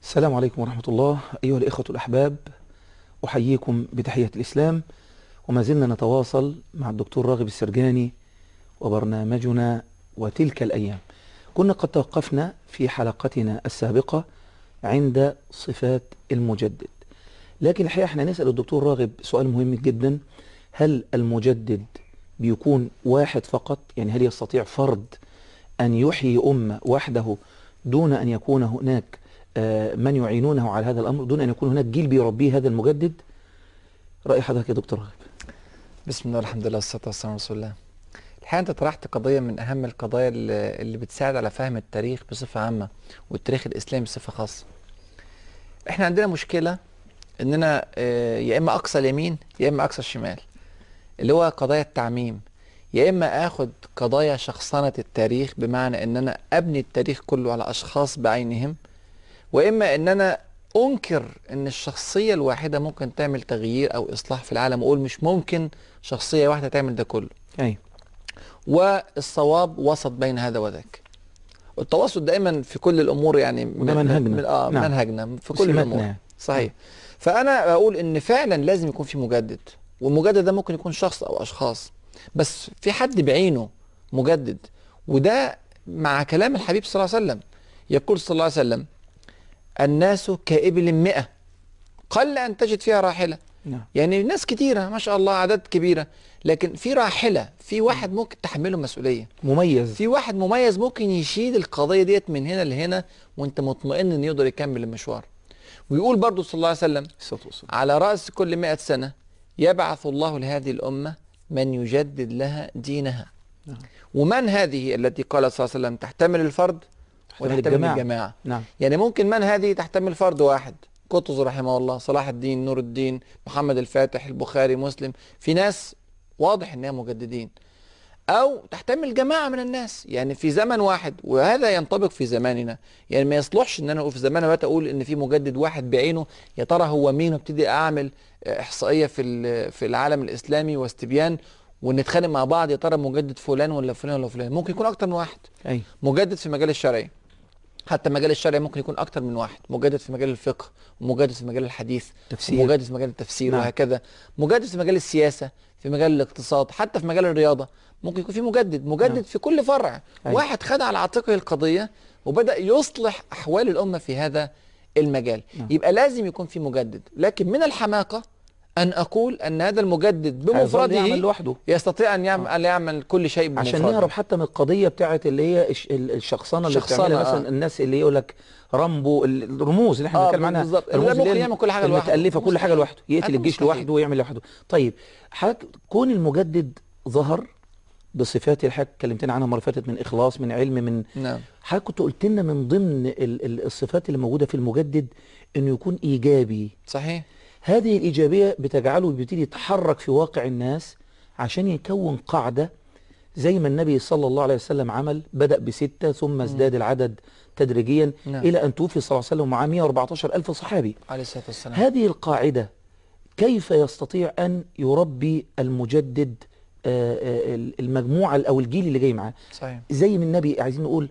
السلام عليكم ورحمة الله أيها الإخوة الأحباب أحييكم بتحية الإسلام وما زلنا نتواصل مع الدكتور راغب السرجاني وبرنامجنا وتلك الأيام كنا قد توقفنا في حلقتنا السابقة عند صفات المجدد لكن الحقيقة احنا نسأل الدكتور راغب سؤال مهم جدا هل المجدد بيكون واحد فقط يعني هل يستطيع فرد أن يحيي أمة وحده دون أن يكون هناك آه، من يعينونه على هذا الأمر دون أن يكون هناك جيل بيربيه هذا المجدد رأي حضرتك يا دكتور راغب بسم الله الحمد لله والصلاة والسلام على رسول الله الحقيقة أنت طرحت قضية من أهم القضايا اللي اللي بتساعد على فهم التاريخ بصفة عامة والتاريخ الإسلامي بصفة خاصة إحنا عندنا مشكلة إننا آه، يا إما أقصى اليمين يا إما أقصى الشمال اللي هو قضايا التعميم يا إما آخد قضايا شخصنة التاريخ بمعنى إن أنا أبني التاريخ كله على أشخاص بعينهم وإما إن أنا أنكر إن الشخصية الواحدة ممكن تعمل تغيير أو إصلاح في العالم وأقول مش ممكن شخصية واحدة تعمل ده كله أي والصواب وسط بين هذا وذاك التواصل دائما في كل الامور يعني وده منهجنا. من آه نعم. منهجنا في كل سماتنا الامور يعني. صحيح فانا بقول ان فعلا لازم يكون في مجدد والمجدد ده ممكن يكون شخص او اشخاص بس في حد بعينه مجدد وده مع كلام الحبيب صلى الله عليه وسلم يقول صلى الله عليه وسلم الناس كإبل مئة قل أن تجد فيها راحلة نعم يعني ناس كتيرة ما شاء الله أعداد كبيرة لكن في راحلة في واحد ممكن تحمله مسؤولية مميز في واحد مميز ممكن يشيل القضية ديت من هنا لهنا وانت مطمئن ان يقدر يكمل المشوار ويقول برضو صلى الله عليه وسلم الصلاة والسلام على رأس كل مئة سنة يبعث الله لهذه الأمة من يجدد لها دينها نعم. ومن هذه التي قال صلى الله عليه وسلم تحتمل الفرد تحتمل وتحتمل الجماعة. الجماعة نعم يعني ممكن من هذه تحتمل فرد واحد قطز رحمه الله صلاح الدين نور الدين محمد الفاتح البخاري مسلم في ناس واضح انها مجددين او تحتمل جماعه من الناس يعني في زمن واحد وهذا ينطبق في زماننا يعني ما يصلحش ان انا اقول في زماننا دلوقتي اقول ان في مجدد واحد بعينه يا ترى هو مين وابتدي اعمل احصائيه في ال- في العالم الاسلامي واستبيان ونتخانق مع بعض يا ترى مجدد فلان ولا فلان ولا فلان ممكن يكون اكتر من واحد أي مجدد في مجال الشرعي حتى مجال الشرعي ممكن يكون اكتر من واحد مجدد في مجال الفقه ومجدد في مجال الحديث تفسير ومجدد في مجال التفسير نعم. وهكذا مجدد في مجال السياسة في مجال الاقتصاد حتى في مجال الرياضة ممكن يكون في مجدد مجدد نعم. في كل فرع أيوة. واحد خد على عاتقه القضية وبدأ يصلح أحوال الأمة في هذا المجال نعم. يبقى لازم يكون في مجدد لكن من الحماقة أن أقول أن هذا المجدد هيظل يعمل بمفرده لوحده يستطيع أن يعمل, أن يعمل كل شيء بمفرده عشان نهرب حتى من القضيه بتاعت اللي هي الش- ال- الشخصنه اللي الشخصنة، بتعملها آه. مثلا الناس اللي يقول لك رامبو ال- الرموز اللي احنا آه، بنتكلم عنها بالظبط. الرموز ده اللي ممكن هي يعمل كل حاجة لوحده. المتالفه كل حاجه مستحيل. لوحده يقتل هذا الجيش مستحيل. لوحده ويعمل لوحده طيب حضرتك كون المجدد ظهر بصفات اللي حضرتك كلمتنا عنها المره اللي فاتت من اخلاص من علم من نعم حضرتك كنت قلت لنا من ضمن ال- ال- الصفات اللي موجوده في المجدد انه يكون ايجابي صحيح هذه الإيجابية بتجعله بيبتدي يتحرك في واقع الناس عشان يكون قاعدة زي ما النبي صلى الله عليه وسلم عمل بدأ بستة ثم ازداد العدد تدريجيا نعم. إلى أن توفي صلى الله عليه وسلم مع 114 ألف صحابي عليه الصلاة والسلام هذه القاعدة كيف يستطيع أن يربي المجدد آه، آه، المجموعة أو الجيل اللي جاي معاه صحيح زي من النبي عايزين نقول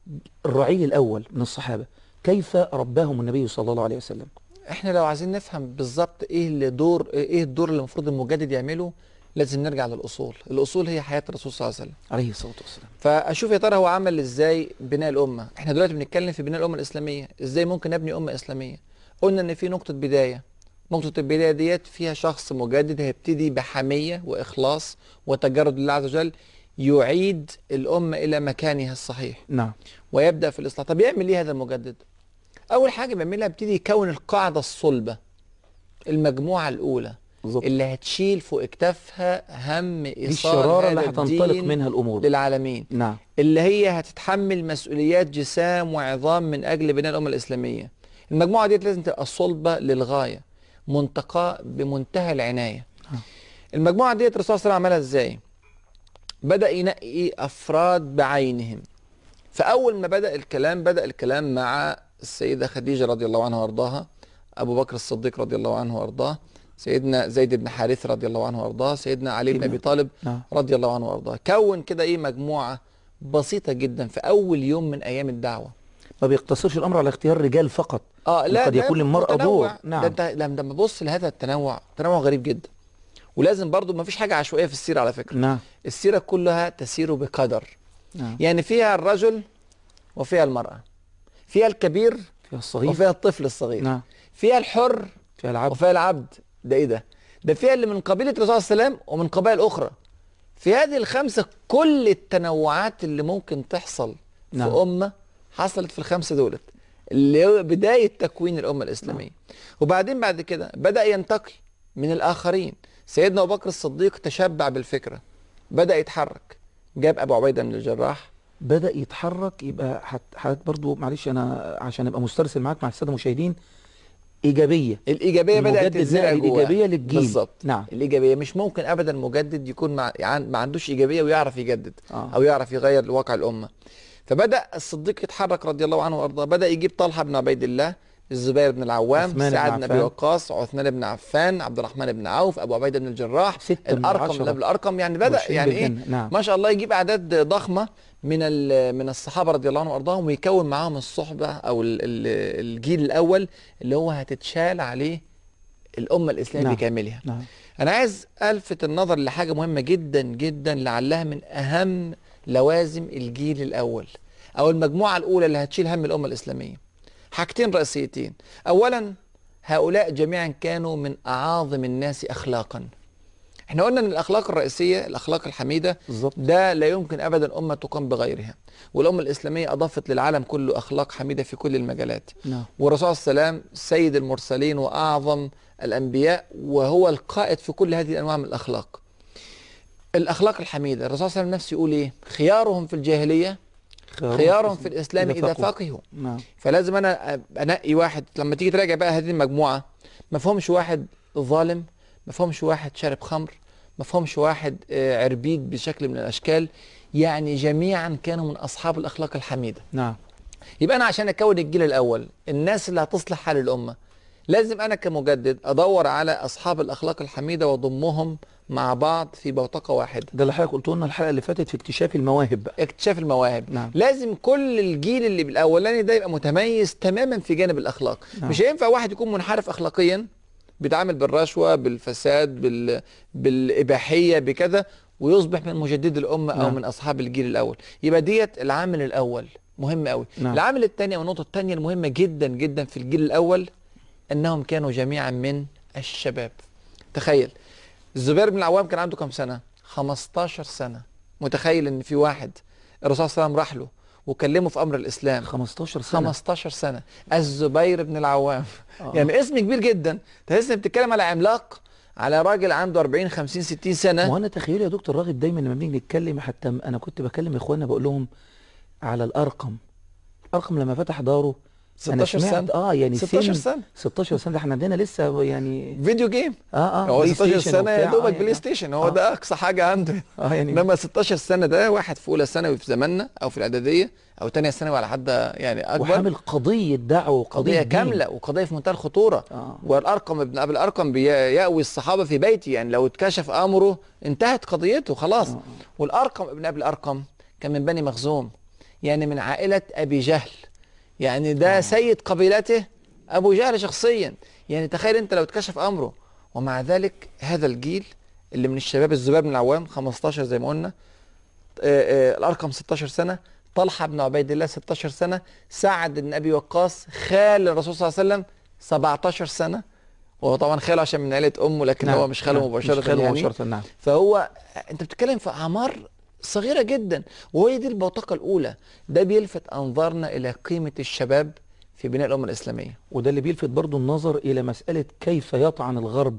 الرعيل الأول من الصحابة كيف رباهم النبي صلى الله عليه وسلم احنا لو عايزين نفهم بالظبط ايه اللي دور ايه الدور اللي المفروض المجدد يعمله لازم نرجع للاصول الاصول هي حياه الرسول صلى الله عليه وسلم عليه الصلاة والسلام فاشوف يا ترى هو عمل ازاي بناء الامه احنا دلوقتي بنتكلم في بناء الامه الاسلاميه ازاي ممكن نبني امه اسلاميه قلنا ان في نقطه بدايه نقطه البدايه ديت فيها شخص مجدد هيبتدي بحميه واخلاص وتجرد لله عز وجل يعيد الامه الى مكانها الصحيح نعم ويبدا في الاصلاح طب يعمل ايه هذا المجدد اول حاجه بيعملها بيبتدي يكون القاعده الصلبه المجموعه الاولى بالظبط اللي هتشيل فوق اكتافها هم دي ايصال الشرارة اللي هذا هتنطلق الدين منها الأمور للعالمين نعم اللي هي هتتحمل مسؤوليات جسام وعظام من اجل بناء الامه الاسلاميه المجموعه ديت لازم تبقى صلبه للغايه منتقاه بمنتهى العنايه آه. المجموعه ديت الرسول صلى الله عليه وسلم عملها ازاي بدا ينقي افراد بعينهم فاول ما بدا الكلام بدا الكلام مع السيده خديجه رضي الله عنها وارضاها ابو بكر الصديق رضي الله عنه وارضاه سيدنا زيد بن حارث رضي الله عنه وارضاه سيدنا علي بن سيدنا- ابي طالب نعم رضي الله عنه وارضاه كون كده ايه مجموعه بسيطه جدا في اول يوم من ايام الدعوه ما بيقتصرش الامر على اختيار رجال فقط اه لا قد ده يكون للمرأة متنوع. دور. ده نعم. انت لما لما تبص لهذا التنوع تنوع غريب جدا ولازم برضو ما فيش حاجه عشوائيه في السيره على فكره نعم السيره كلها تسير بقدر نعم يعني فيها الرجل وفيها المراه فيها الكبير فيها الصغير وفيها الطفل الصغير نعم فيها الحر فيها العبد وفيها العبد ده ايه ده ده فيها اللي من قبيله الرسول صلى الله عليه وسلم ومن قبائل اخرى في هذه الخمسه كل التنوعات اللي ممكن تحصل نعم. في امه حصلت في الخمسه دولت اللي هو بدايه تكوين الامه الاسلاميه وبعدين بعد كده بدا ينتقي من الاخرين سيدنا ابو بكر الصديق تشبع بالفكره بدا يتحرك جاب ابو عبيده بن الجراح بدأ يتحرك يبقى حت- حضرتك برضو معلش انا عشان ابقى مسترسل معاك مع الساده المشاهدين ايجابيه الايجابيه بدات المجدد تزرع نقل جواه الإيجابية للجيل. بالظبط نعم. الايجابيه مش ممكن ابدا مجدد يكون مع يعني ما عندوش ايجابيه ويعرف يجدد آه. او يعرف يغير واقع الامه فبدا الصديق يتحرك رضي الله عنه وارضاه بدا يجيب طلحه بن عبيد الله الزبير بن العوام عثمان بن سعد بن ابي عفان. وقاص عثمان بن عفان عبد الرحمن بن عوف ابو عبيده بن الجراح ستة من الارقم العشرة. بن الارقم يعني بدا مبشرين يعني ايه بالجنة. نعم. ما شاء الله يجيب اعداد ضخمه من ال- من الصحابه رضي الله عنهم وارضاهم ويكون معاهم الصحبه او ال- ال- الجيل الاول اللي هو هتتشال عليه الامه الاسلاميه نعم. بكاملها نعم انا عايز الفت النظر لحاجه مهمه جدا جدا لعلها من اهم لوازم الجيل الاول او المجموعه الاولى اللي هتشيل هم الامه الاسلاميه حاجتين رئيسيتين اولا هؤلاء جميعا كانوا من اعاظم الناس اخلاقا احنا قلنا ان الاخلاق الرئيسيه الاخلاق الحميده بالظبط ده لا يمكن ابدا امه تقام بغيرها والامه الاسلاميه اضافت للعالم كله اخلاق حميده في كل المجالات نعم والرسول صلى الله عليه وسلم سيد المرسلين واعظم الانبياء وهو القائد في كل هذه الانواع من الاخلاق. الاخلاق الحميده، الرسول صلى الله عليه وسلم نفسه يقول ايه؟ خيارهم في الجاهليه خيارهم في الاسلام اذا فقهوا. نعم فلازم انا انقي واحد لما تيجي تراجع بقى هذه المجموعه ما فهمش واحد ظالم، ما فهمش واحد شارب خمر، ما فهمش واحد آه، عربيد بشكل من الاشكال، يعني جميعا كانوا من اصحاب الاخلاق الحميده. نعم يبقى انا عشان اكون الجيل الاول الناس اللي هتصلح حال الامه لازم انا كمجدد ادور على اصحاب الاخلاق الحميده واضمهم مع بعض في بوتقه واحده ده اللي حضرتك قلت لنا الحلقه اللي فاتت في اكتشاف المواهب بقى اكتشاف المواهب نعم. لازم كل الجيل اللي بالاولاني ده يبقى متميز تماما في جانب الاخلاق نعم. مش هينفع واحد يكون منحرف اخلاقيا بيتعامل بالرشوه بالفساد بال... بالاباحيه بكذا ويصبح من مجددي الامه او نعم. من اصحاب الجيل الاول يبقى ديت العامل الاول مهم قوي نعم. العامل الثاني او النقطه الثانيه المهمه جدا جدا في الجيل الاول انهم كانوا جميعا من الشباب تخيل الزبير بن العوام كان عنده كام سنه 15 سنه متخيل ان في واحد الرسول صلى الله عليه وسلم راح له وكلمه في امر الاسلام 15 سنه 15 سنه الزبير بن العوام آه. يعني اسم كبير جدا تحس انك بتتكلم على عملاق على راجل عنده 40 50 60 سنه وانا تخيلي يا دكتور راغب دايما لما بنيجي نتكلم حتى م- انا كنت بكلم اخواننا بقول لهم على الارقم الارقم لما فتح داره أنا 16 سمعت- سنة. اه يعني 16 سن سنة. 16 سنه ده احنا عندنا لسه يعني فيديو جيم اه اه هو بلاي 16 ستيشن سنه يا وبتاع، دوبك آه، بلاي يعني- ستيشن هو آه. ده اقصى حاجه عنده اه يعني انما 16 سنه ده واحد في اولى ثانوي في زماننا او في الاعداديه او ثانيه ثانوي على حد يعني اكبر وحامل قضيه دعوه وقضيه قضيه دين. كامله وقضيه في منتهى الخطوره آه. والارقم ابن ابي الارقم بي- ياوي الصحابه في بيتي يعني لو اتكشف امره انتهت قضيته خلاص آه. والارقم ابن ابي الارقم كان من بني مخزوم يعني من عائله ابي جهل يعني ده سيد قبيلته ابو جهل شخصيا يعني تخيل انت لو اتكشف امره ومع ذلك هذا الجيل اللي من الشباب الزبير بن العوام 15 زي ما قلنا آه، آه، الارقم 16 سنه طلحه بن عبيد الله 16 سنه سعد بن ابي وقاص خال الرسول صلى الله عليه وسلم 17 سنه وهو طبعا خاله عشان من عيله امه لكن نعم، هو مش خاله نعم، مباشره مش خاله يعني مباشره نعم فهو انت بتتكلم في اعمار صغيره جدا وهي دي البوتقه الاولى ده بيلفت انظارنا الى قيمه الشباب في بناء الامه الاسلاميه وده اللي بيلفت برضو النظر الى مساله كيف يطعن الغرب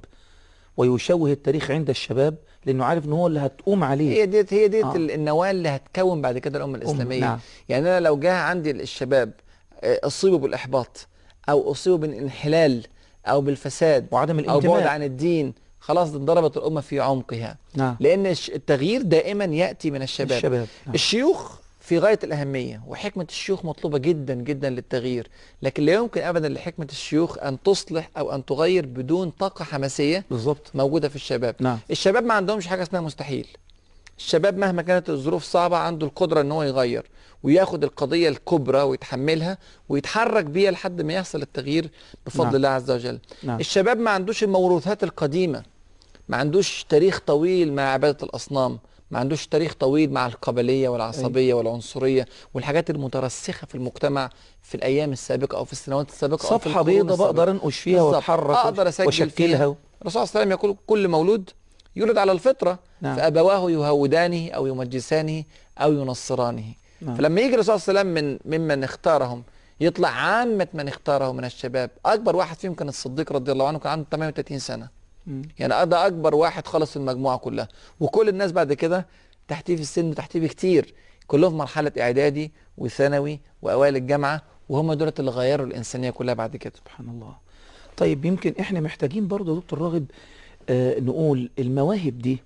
ويشوه التاريخ عند الشباب لانه عارف ان هو اللي هتقوم عليه هي ديت هي ديت آه. آه. النواه اللي هتكون بعد كده الامه الاسلاميه نعم. يعني انا لو جاء عندي الشباب آه، اصيبوا بالاحباط او اصيبوا بالانحلال او بالفساد وعدم او بعد الانتماء عن الدين خلاص انضربت الامه في عمقها نعم لان الش- التغيير دائما ياتي من الشباب الشباب نعم. الشيوخ في غايه الاهميه وحكمه الشيوخ مطلوبه جدا جدا للتغيير لكن لا يمكن ابدا لحكمه الشيوخ ان تصلح او ان تغير بدون طاقه حماسيه بالظبط موجوده في الشباب نعم الشباب ما عندهمش حاجه اسمها مستحيل الشباب مهما كانت الظروف صعبة عنده القدرة ان هو يغير وياخد القضية الكبرى ويتحملها ويتحرك بيها لحد ما يحصل التغيير بفضل نعم. الله عز وجل نعم الشباب ما عندوش الموروثات القديمة ما عندوش تاريخ طويل مع عبادة الأصنام ما عندوش تاريخ طويل مع القبلية والعصبية والعنصرية والحاجات المترسخة في المجتمع في الأيام السابقة أو في السنوات السابقة أو في صفحة القرون بيضة السابقة. بقدر انقش فيها بالظبط. واتحرك أقدر أسجل واشكلها فيها. الرسول صلى الله عليه وسلم يقول كل مولود يولد على الفطرة نعم فأبواه يهودانه أو يمجسانه أو ينصرانه نعم. فلما يجي الرسول صلى الله عليه وسلم من ممن اختارهم يطلع عامة من اختاره من الشباب أكبر واحد فيهم كان الصديق رضي الله عنه كان عنده 38 سنة مم. يعني ده أكبر واحد خلص في المجموعة كلها وكل الناس بعد كده تحتيه في السن وتحتيه بكتير كلهم في مرحلة إعدادي وثانوي وأوائل الجامعة وهم دولت اللي غيروا الإنسانية كلها بعد كده سبحان الله طيب يمكن احنا محتاجين برضه يا دكتور راغب آه نقول المواهب دي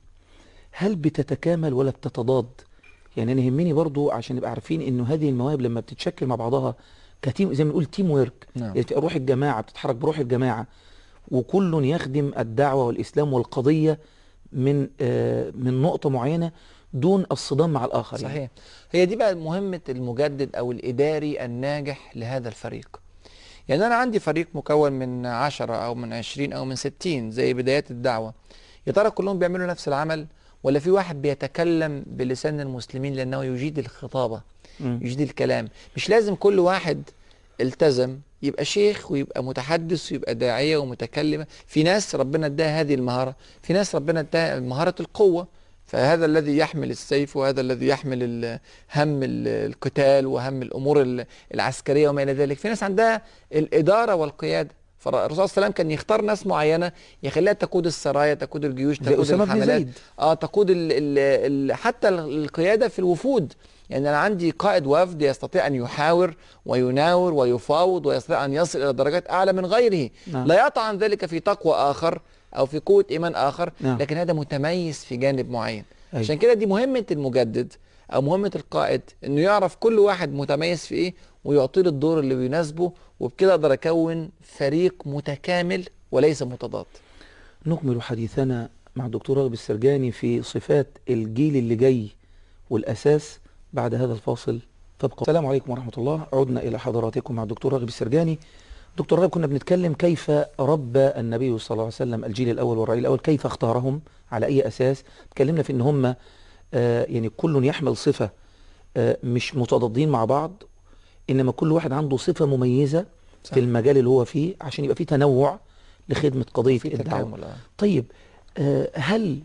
هل بتتكامل ولا بتتضاد يعني انا يهمني برضه عشان نبقى عارفين انه هذه المواهب لما بتتشكل مع بعضها كتيم زي ما بنقول تيم ويرك نعم يعني بتبقى روح الجماعه بتتحرك بروح الجماعه وكل يخدم الدعوه والاسلام والقضيه من آه من نقطه معينه دون الصدام مع الاخر يعني. صحيح هي دي بقى مهمة المجدد أو الإداري الناجح لهذا الفريق يعني أنا عندي فريق مكون من عشرة أو من عشرين أو من ستين زي بدايات الدعوة يا ترى كلهم بيعملوا نفس العمل ولا في واحد بيتكلم بلسان المسلمين لأنه يجيد الخطابة مم. يجيد الكلام مش لازم كل واحد التزم يبقى شيخ ويبقى متحدث ويبقى داعية ومتكلمة في ناس ربنا اداها هذه المهارة في ناس ربنا اداها مهارة القوة فهذا الذي يحمل السيف وهذا الذي يحمل ال- هم ال- القتال وهم الأمور ال- العسكرية وما إلى ذلك في ناس عندها الإدارة والقيادة فالرسول صلى الله عليه وسلم كان يختار ناس معينة يخليها تقود السرايا تقود الجيوش زي تقود اسامه بن الحملات زيد اه تقود ال ال ال حتى ال- القياده في الوفود يعني انا عندي قائد وفد يستطيع ان يحاور ويناور ويفاوض ويستطيع ان يصل الى درجات اعلى من غيره نعم. لا يطعن ذلك في تقوى اخر او في قوه ايمان اخر نعم. لكن هذا متميز في جانب معين أيوة. عشان كده دي مهمه المجدد او مهمه القائد انه يعرف كل واحد متميز في ايه ويعطيه الدور اللي بيناسبه وبكده اقدر اكون فريق متكامل وليس متضاد نكمل حديثنا مع الدكتور راغب السرجاني في صفات الجيل اللي جاي والأساس بعد هذا الفاصل فابقوا السلام عليكم ورحمة الله عدنا إلى حضراتكم مع الدكتور راغب السرجاني دكتور راغب كنا بنتكلم كيف ربى النبي صلى الله عليه وسلم الجيل الأول والرأي الأول كيف اختارهم على أي أساس اتكلمنا في إن هم آه يعني كل يحمل صفة آه مش متضادين مع بعض إنما كل واحد عنده صفة مميزة صح. في المجال اللي هو فيه عشان يبقى فيه تنوع لخدمة قضية في الدعوة تكامل آه. طيب آه، هل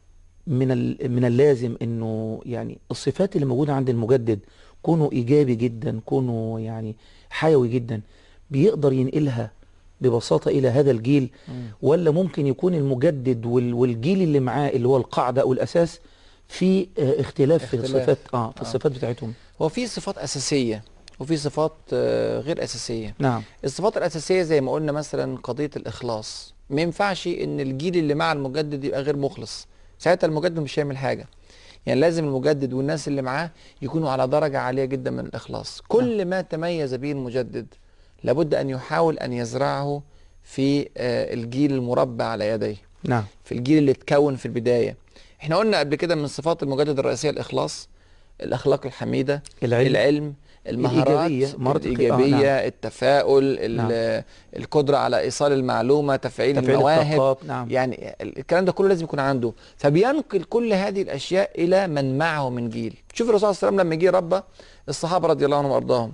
من ال- من اللازم انه يعني الصفات اللي موجوده عند المجدد كونه ايجابي جدا كونه يعني حيوي جدا بيقدر ينقلها ببساطه الى هذا الجيل مم. ولا ممكن يكون المجدد وال- والجيل اللي معاه اللي هو القاعده او الاساس في آه، اختلاف في اختلاف. الصفات اه في آه. الصفات بتاعتهم هو في صفات أساسية وفي صفات آه، غير أساسية نعم الصفات الأساسية زي ما قلنا مثلا قضية الإخلاص ما ينفعش إن الجيل اللي مع المجدد يبقى غير مخلص ساعتها المجدد مش هيعمل حاجة يعني لازم المجدد والناس اللي معاه يكونوا على درجة عالية جدا من الإخلاص كل ما تميز به المجدد لابد أن يحاول أن يزرعه في آه، الجيل المربى على يديه نعم في الجيل اللي اتكون في البداية احنا قلنا قبل كده من صفات المجدد الرئيسية الإخلاص الأخلاق الحميدة العلم, العلم المهارات الإيجابية، مهارات الق- آه، الإيجابية نعم. التفاؤل ال- نعم. القدرة على إيصال المعلومة تفعيل, تفعيل المواهب الطاقات نعم يعني ال- الكلام ده كله لازم يكون عنده فبينقل كل هذه الأشياء إلى من معه من جيل شوف الرسول صلى الله عليه وسلم لما جه ربى الصحابة رضي الله عنهم وأرضاهم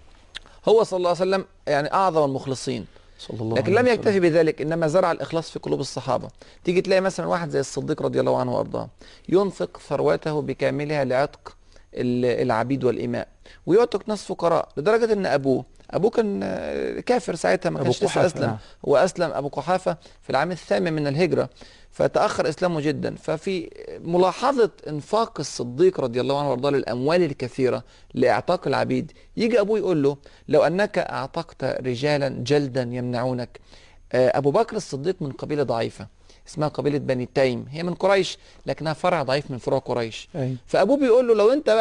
هو صلى الله عليه وسلم يعني أعظم المخلصين صلى الله لكن عليه لم وسلم. يكتفي بذلك انما زرع الاخلاص في قلوب الصحابه تيجي تلاقي مثلا واحد زي الصديق رضي الله عنه وارضاه ينفق ثروته بكاملها لعتق ال- العبيد والاماء ويعتق ناس فقراء لدرجه ان ابوه ابوه كان آه، كافر ساعتها ما أبو كانش لسه قحافة، اسلم نعم. هو اسلم ابو قحافه في العام الثامن من الهجره فتاخر اسلامه جدا ففي ملاحظه انفاق الصديق رضي الله عنه وارضاه للاموال الكثيره لاعتاق العبيد يجي ابوه يقول له لو انك اعتقت رجالا جلدا يمنعونك آه، ابو بكر الصديق من قبيله ضعيفه اسمها قبيله بني تيم هي من قريش لكنها فرع ضعيف من فروع قريش أيوة. فابوه بيقول له لو انت بقى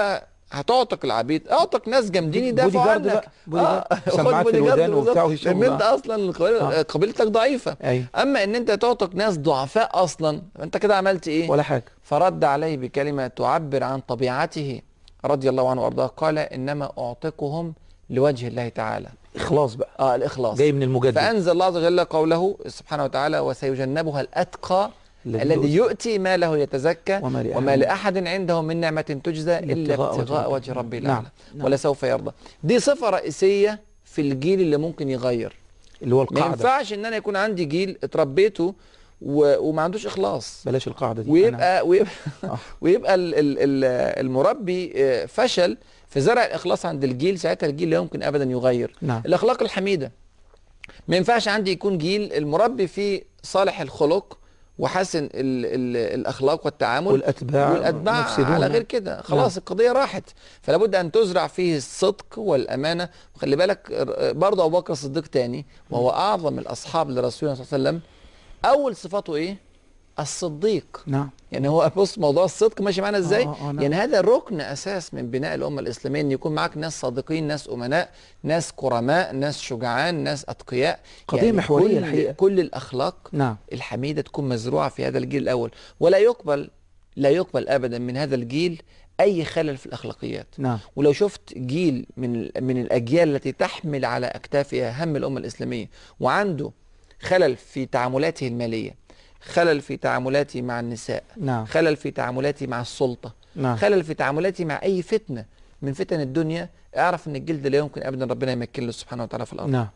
هتعتق العبيد اعتق ناس جامدين بودي يدافعوا جارد عنك بقى، بودي جارد. خد سماعات في بودي جارد الودان بالظبط، وبتاع والشغل لان انت ده. اصلا القبيلة- آه. قبيلتك ضعيفه ايوه اما ان انت تعتق ناس ضعفاء اصلا انت كده عملت ايه ولا حاجه فرد عليه بكلمه تعبر عن طبيعته رضي الله عنه وارضاه قال انما اعتقهم لوجه الله تعالى اخلاص بقى اه الاخلاص جاي من المجدد فانزل الله عز وجل قوله سبحانه وتعالى وسيجنبها الاتقى الذي يؤتي ماله يتزكى وما لأحد وما لاحد عنده من نعمه تجزى إلا الا ابتغاء وجه ابتغاء ربه. وجه ربه نعم. الاعلى نعم. ولسوف يرضى دي صفه رئيسيه في الجيل اللي ممكن يغير اللي هو ما القاعده ينفعش ان انا يكون عندي جيل اتربيته و... وما عندوش اخلاص بلاش القاعده دي أنا- ويبقى ويبقى, آه. ويبقى ال- ال- ال- المربي آه، فشل في زرع الاخلاص عند الجيل ساعتها الجيل لا يمكن ابدا يغير نعم الاخلاق الحميده ما ينفعش عندي يكون جيل المربي فيه صالح الخلق وحسن ال ال الاخلاق والتعامل والاتباع والاتباع مفسدون. على غير كده خلاص القضيه راحت فلا بد ان تزرع فيه الصدق والامانه وخلي بالك ر- برضه ابو بكر الصديق تاني وهو اعظم الاصحاب لرسولنا صلى الله عليه وسلم اول صفاته ايه الصديق نعم يعني هو بص موضوع الصدق ماشي معانا ازاي آه، آه، نعم. يعني هذا ركن اساس من بناء الامه الاسلاميه ان يكون معاك ناس صادقين ناس امناء ناس كرماء ناس شجعان ناس اتقياء قضية محورية كل الحقيقة. كل الاخلاق نعم الحميده تكون مزروعه في هذا الجيل الاول ولا يقبل لا يقبل ابدا من هذا الجيل اي خلل في الاخلاقيات نعم ولو شفت جيل من ال- من الاجيال التي تحمل على اكتافها هم الامه الاسلاميه وعنده خلل في تعاملاته الماليه خلل في تعاملاته مع النساء نعم خلل في تعاملاتي مع السلطه نعم خلل في تعاملاتي مع اي فتنه من فتن الدنيا اعرف ان الجلد لا يمكن ابدا ربنا يمكن له سبحانه وتعالى في الارض نعم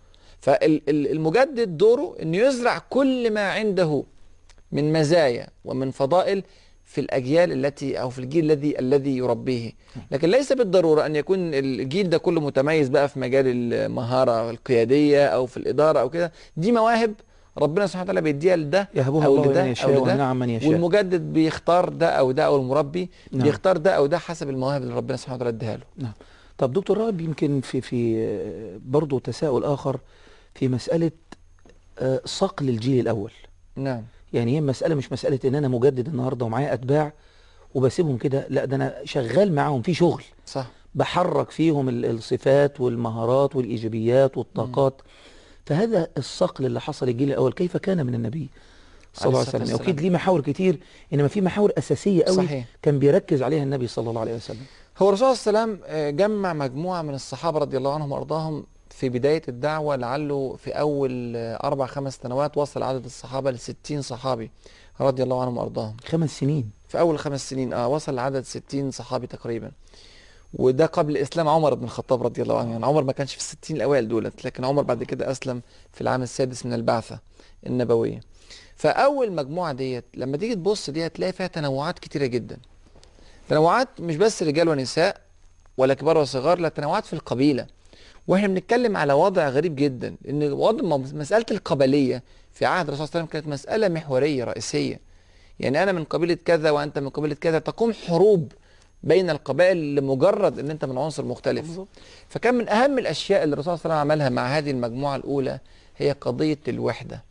فالمجدد دوره انه يزرع كل ما عنده من مزايا ومن فضائل في الاجيال التي او في الجيل الذي الذي يربيه لكن ليس بالضروره ان يكون الجيل ده كله متميز بقى في مجال المهاره القياديه او في الاداره او كده دي مواهب ربنا سبحانه وتعالى بيديها لده يهبها أو الله لده من أو يشاء لده. وينعم من يشاء والمجدد بيختار ده او ده او المربي نعم. بيختار ده او ده حسب المواهب اللي ربنا سبحانه وتعالى اداها له طب دكتور راب يمكن في في برضه تساؤل اخر في مساله آه، صقل الجيل الاول نعم يعني هي مساله مش مساله ان انا مجدد النهارده ومعايا اتباع وبسيبهم كده لا ده انا شغال معاهم في شغل صح بحرك فيهم ال- الصفات والمهارات والايجابيات والطاقات فهذا الصقل اللي حصل الجيل الاول كيف كان من النبي صلى الله عليه الصلاة وسلم والسلام. اكيد ليه محاور كتير انما في محاور اساسيه قوي صحيح كان بيركز عليها النبي صلى الله عليه وسلم هو الرسول صلى الله عليه وسلم آه، جمع مجموعة من الصحابة رضي الله عنهم وأرضاهم في بداية الدعوة لعله في أول آه، أربع خمس سنوات وصل عدد الصحابة لستين صحابي رضي الله عنهم وأرضاهم خمس سنين في أول خمس سنين آه وصل لعدد ستين صحابي تقريبا وده قبل إسلام عمر بن الخطاب رضي الله عنه يعني عمر ما كانش في الستين الأوائل دولت لكن عمر بعد كده أسلم في العام السادس من البعثة النبوية فأول مجموعة ديت لما تيجي تبص دي هتلاقي فيها تنوعات كتيرة جدا تنوعات مش بس رجال ونساء ولا كبار وصغار لا تنوعات في القبيلة واحنا بنتكلم على وضع غريب جدا ان وضع مسألة القبلية في عهد الرسول صلى الله عليه وسلم كانت مسألة محورية رئيسية يعني انا من قبيلة كذا وانت من قبيلة كذا تقوم حروب بين القبائل لمجرد ان انت من عنصر مختلف بالظبط. فكان من اهم الاشياء اللي الرسول صلى الله عليه وسلم عملها مع هذه المجموعة الاولى هي قضية الوحدة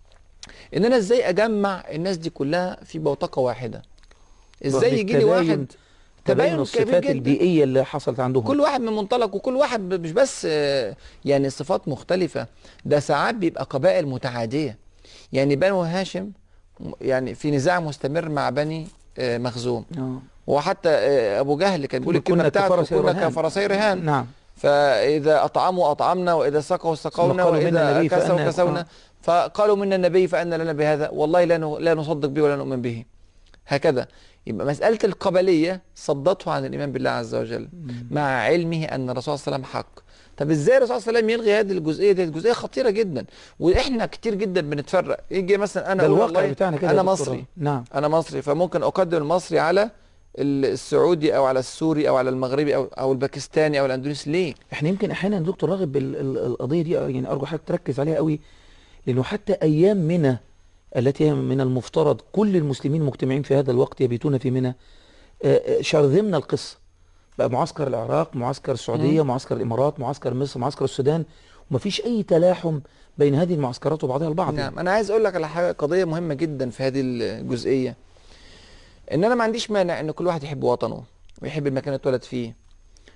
ان انا ازاي اجمع الناس دي كلها في بوتقة واحدة ازاي يجي لي بالتباين- واحد تباين تباين كبير الصفات جدا. البيئيه اللي حصلت عندهم كل واحد من منطلق وكل واحد ب- مش بس آه، يعني صفات مختلفة ده ساعات بيبقى قبائل متعادية يعني بنو هاشم م- يعني في نزاع مستمر مع بني آه، مخزوم آه. وحتى آه، ابو جهل كان بيقول كنا الكلمه بتاعته كفرسي كنا رهان. كفرسي رهان نعم فاذا اطعموا اطعمنا واذا سقوا سقونا قالوا منا واذا نبي كسوا فأنا- كسونا آه. فقالوا منا النبي فان لنا بهذا والله لا ن- لا نصدق به ولا نؤمن به هكذا يبقى مساله القبليه صدته عن الايمان بالله عز وجل مع علمه ان الرسول صلى الله عليه وسلم حق طب ازاي الرسول صلى الله عليه وسلم يلغي هذه الجزئيه دي جزئيه خطيره جدا واحنا كتير جدا بنتفرق يجي مثلا انا ده أقول الواقع والله بتاعنا كده يا انا دكتور مصري رامي. نعم انا مصري فممكن اقدم المصري على ال- السعودي او على السوري او على المغربي او او الباكستاني او الاندونيسي ليه احنا يمكن احيانا دكتور راغب ال- ال- القضيه دي يعني ارجو حضرتك تركز عليها قوي لانه حتى ايام منى التي هي من المفترض كل المسلمين مجتمعين في هذا الوقت يبيتون في منى آه، آه، شرذمنا القصه بقى معسكر العراق معسكر السعوديه معسكر الامارات معسكر مصر معسكر السودان ومفيش اي تلاحم بين هذه المعسكرات وبعضها البعض نعم انا عايز اقول لك على حاجه قضيه مهمه جدا في هذه الجزئيه ان انا ما عنديش مانع ان كل واحد يحب وطنه ويحب المكان اللي اتولد فيه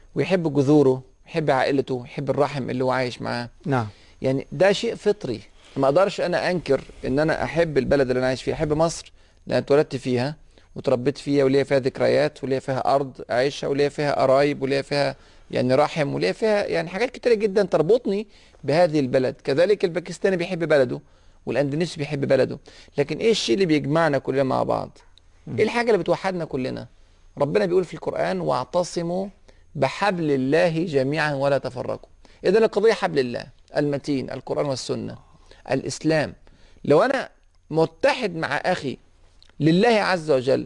ويحب جذوره يحب عائلته يحب الرحم اللي هو عايش معاه نعم يعني ده شيء فطري ما اقدرش انا انكر ان انا احب البلد اللي انا عايش فيها احب مصر لان اتولدت فيها وتربيت فيها وليا فيها ذكريات وليا فيها ارض اعيشها وليا فيها قرايب وليا فيها يعني رحم وليا فيها يعني حاجات كتيره جدا تربطني بهذه البلد كذلك الباكستاني بيحب بلده والاندونيسي بيحب بلده لكن ايه الشيء اللي بيجمعنا كلنا مع بعض ايه الحاجه اللي بتوحدنا كلنا ربنا بيقول في القران واعتصموا بحبل الله جميعا ولا تفرقوا اذا القضيه حبل الله المتين القران والسنه الاسلام لو انا متحد مع اخي لله عز وجل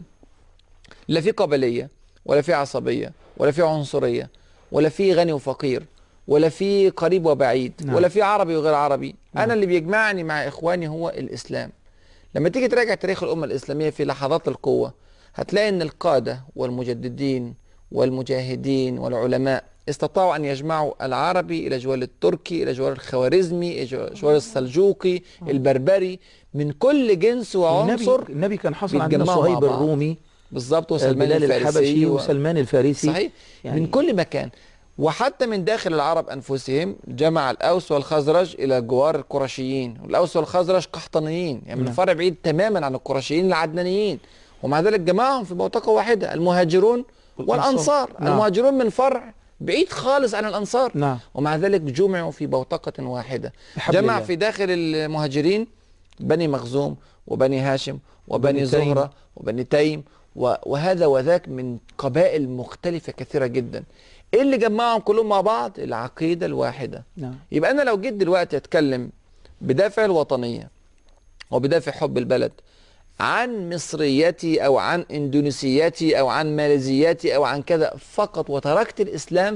لا في قبليه ولا في عصبيه ولا في عنصريه ولا في غني وفقير ولا في قريب وبعيد نعم. ولا في عربي وغير عربي نعم. انا اللي بيجمعني مع اخواني هو الاسلام لما تيجي تراجع تاريخ الامه الاسلاميه في لحظات القوه هتلاقي ان القاده والمجددين والمجاهدين والعلماء استطاعوا ان يجمعوا العربي الى جوار التركي الى جوار الخوارزمي الى جوار السلجوقي البربري من كل جنس وعنصر النبي النبي كان حصل عندنا بيتجمعوا مع صهيب بعض. الرومي بالظبط آه، وسلمان بلال الحبشي الفارسي و... وسلمان الفارسي صحيح يعني- من كل مكان وحتى من داخل العرب انفسهم جمع الاوس والخزرج الى جوار القرشيين والاوس والخزرج قحطانيين يعني من نعم. فرع بعيد تماما عن القرشيين العدنانيين ومع ذلك جمعهم في بوتقه واحده المهاجرون والأنصار. والانصار نعم. المهاجرون من فرع بعيد خالص عن الانصار نعم ومع ذلك جمعوا في بوتقه واحده بحبل جمع الله. في داخل المهاجرين بني مخزوم وبني هاشم وبني وبني تيم. زهرة وبني تيم و- وهذا وذاك من قبائل مختلفة كثيرة جدا ايه اللي جمعهم كلهم مع بعض العقيدة الواحدة نعم يبقى انا لو جيت دلوقتي اتكلم بدافع الوطنية وبدافع حب البلد عن مصريتي او عن اندونيسيتي او عن ماليزياتي او عن كذا فقط وتركت الاسلام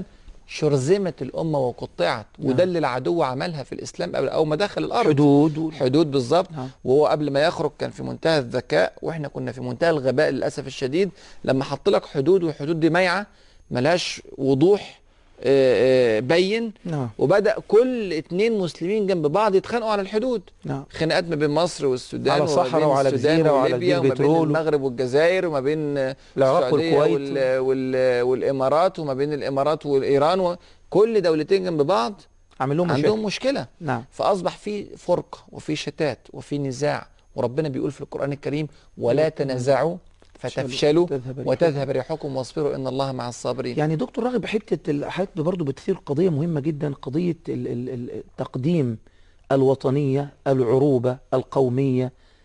شرذمت الامه وقطعت نعم. وده اللي العدو عملها في الاسلام قبل اول ما دخل الارض حدود و... حدود بالظبط نعم. وهو قبل ما يخرج كان في منتهى الذكاء واحنا كنا في منتهى الغباء للاسف الشديد لما حط لك حدود والحدود دي مايعه ملهاش وضوح آه، آه، بين نعم وبدا كل اتنين مسلمين جنب بعض يتخانقوا على الحدود نعم خناقات ما بين مصر والسودان على وما صحراء بين وعلى السودان جزيرة وعلى وليبيا جزيرة وما بين بترول. المغرب والجزائر وما بين العراق السعودية والكويت. وال... وال... والامارات وما بين الامارات وايران وكل دولتين جنب بعض عامل لهم مشاكل عندهم مشكله نعم فاصبح في فرقه وفي شتات وفي نزاع وربنا بيقول في القران الكريم ولا تنازعوا فتفشلوا وتذهب ريحكم. وتذهب ريحكم واصبروا ان الله مع الصابرين يعني دكتور راغب حته ال- حته برضه بتثير قضيه مهمه جدا قضيه ال- ال- ال- تقديم الوطنيه العروبه القوميه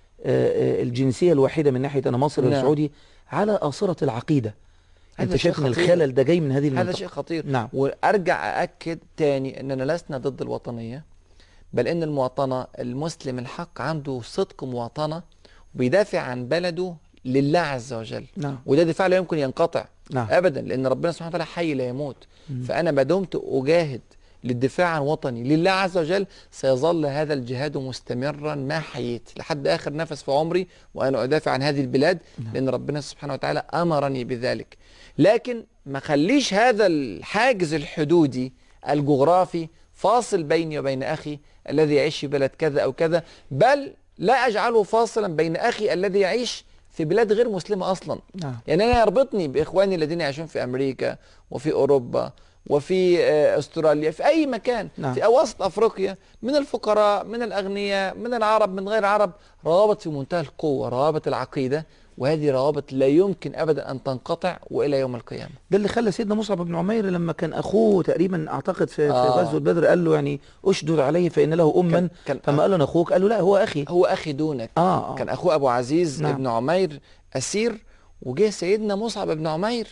آه، آه، الجنسيه الواحده من ناحيه انا مصري نعم. ولا سعودي على اصره العقيده هذا انت شيء شايف ان خطير. الخلل ده جاي من هذه المنطقه هذا شيء خطير نعم وارجع ااكد تاني اننا لسنا ضد الوطنيه بل ان المواطنه المسلم الحق عنده صدق مواطنه بيدافع عن بلده لله عز وجل نعم وده دفاع لا يمكن ينقطع نعم ابدا لان ربنا سبحانه وتعالى حي لا يموت مم. فانا ما دمت اجاهد للدفاع عن وطني لله عز وجل سيظل هذا الجهاد مستمرا ما حييت لحد اخر نفس في عمري وانا ادافع عن هذه البلاد نعم. لان ربنا سبحانه وتعالى امرني بذلك لكن ما خليش هذا الحاجز الحدودي الجغرافي فاصل بيني وبين اخي الذي يعيش في بلد كذا او كذا بل لا اجعله فاصلا بين اخي الذي يعيش في بلاد غير مسلمه اصلا نعم يعني انا يربطني باخواني الذين يعيشون في امريكا وفي اوروبا وفي آه، استراليا في اي مكان نعم. في اواسط افريقيا من الفقراء من الاغنياء من العرب من غير العرب روابط في منتهى القوه روابط العقيده وهذه روابط لا يمكن ابدا ان تنقطع والى يوم القيامه ده اللي خلى سيدنا مصعب بن عمير لما كان اخوه تقريبا اعتقد في, في آه. غزوه بدر قال له يعني اشدد عليه فان له اما كان, كان فما قال له انا اخوك قال له لا هو اخي هو اخي دونك اه, آه. كان اخوه ابو عزيز نعم. ابن عمير اسير وجه سيدنا مصعب بن عمير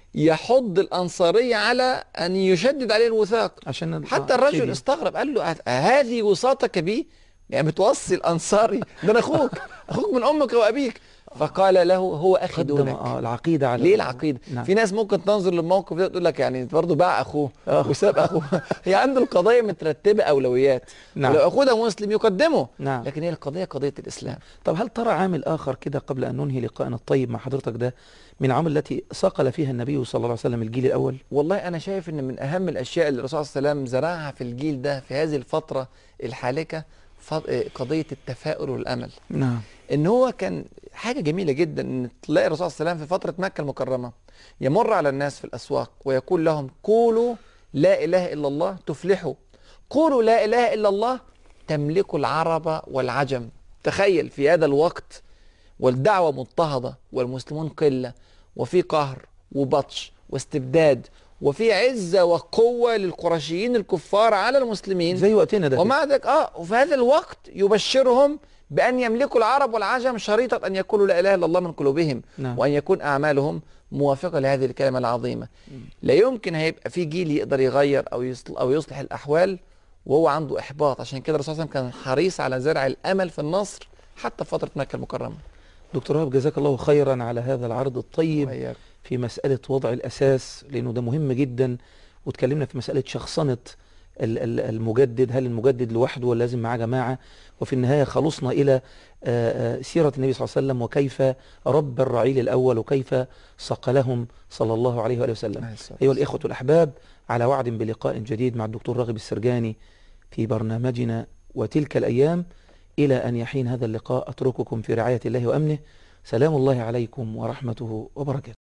يحض الانصاريه على ان يشدد عليه الوثاق عشان ال- حتى آه، الرجل سيدي. استغرب قال له "أه- هذه وساطك بي يعني بتوصي الانصاري ده انا اخوك اخوك من امك وابيك فقال له هو اخي قدم دونك آه العقيده على ليه العقيده نعم. في ناس ممكن تنظر للموقف ده تقول لك يعني برضه باع اخوه آه. وساب اخوه هي عند القضيه مترتبه اولويات نعم. ولو اخوه ده مسلم يقدمه نعم لكن هي القضيه قضيه الاسلام طب هل ترى عامل آخر كده قبل أن ننهي لقاءنا الطيب مع حضرتك ده من العوامل التي صقل فيها النبي صلى الله عليه وسلم الجيل الأول والله انا شايف ان من اهم الاشياء اللي الرسول صلى الله عليه وسلم زرعها في الجيل ده في هذه الفتره الحالكه ف- آه، قضيه التفاؤل والامل نعم ان هو كان حاجه جميله جدا ان تلاقي الرسول صلى الله عليه وسلم في فتره مكه المكرمه يمر على الناس في الاسواق ويقول لهم قولوا لا اله الا الله تفلحوا قولوا لا اله الا الله تملكوا العرب والعجم تخيل في هذا الوقت والدعوه مضطهده والمسلمون قله وفي قهر وبطش واستبداد وفي عزه وقوه للقرشيين الكفار على المسلمين زي وقتنا ده ومع ذلك اه وفي هذا الوقت يبشرهم بأن يملكوا العرب والعجم شريطة أن يقولوا لا إله إلا الله من قلوبهم نعم. وأن يكون أعمالهم موافقة لهذه الكلمة العظيمة لا يمكن هيبقى في جيل يقدر يغير أو يصلح, أو يصلح الأحوال وهو عنده إحباط عشان كده الرسول صلى الله عليه وسلم كان حريص على زرع الأمل في النصر حتى في فترة مكة المكرمة دكتور وهاب جزاك الله خيرا على هذا العرض الطيب وإياك. في مسألة وضع الأساس لأنه ده مهم جدا واتكلمنا في مسألة شخصنة ال- ال- المجدد هل المجدد لوحده ولا لازم معاه جماعة وفي النهاية خلصنا إلى آه، آه، سيرة النبي صلى الله عليه وسلم وكيف رب الرعيل الأول وكيف صقلهم صلى الله عليه وآله وسلم عليه الصلاة أيها الإخوة الأحباب على وعد بلقاء جديد مع الدكتور راغب السرجاني في برنامجنا وتلك الأيام إلى أن يحين هذا اللقاء أترككم في رعاية الله وأمنه سلام الله عليكم ورحمته وبركاته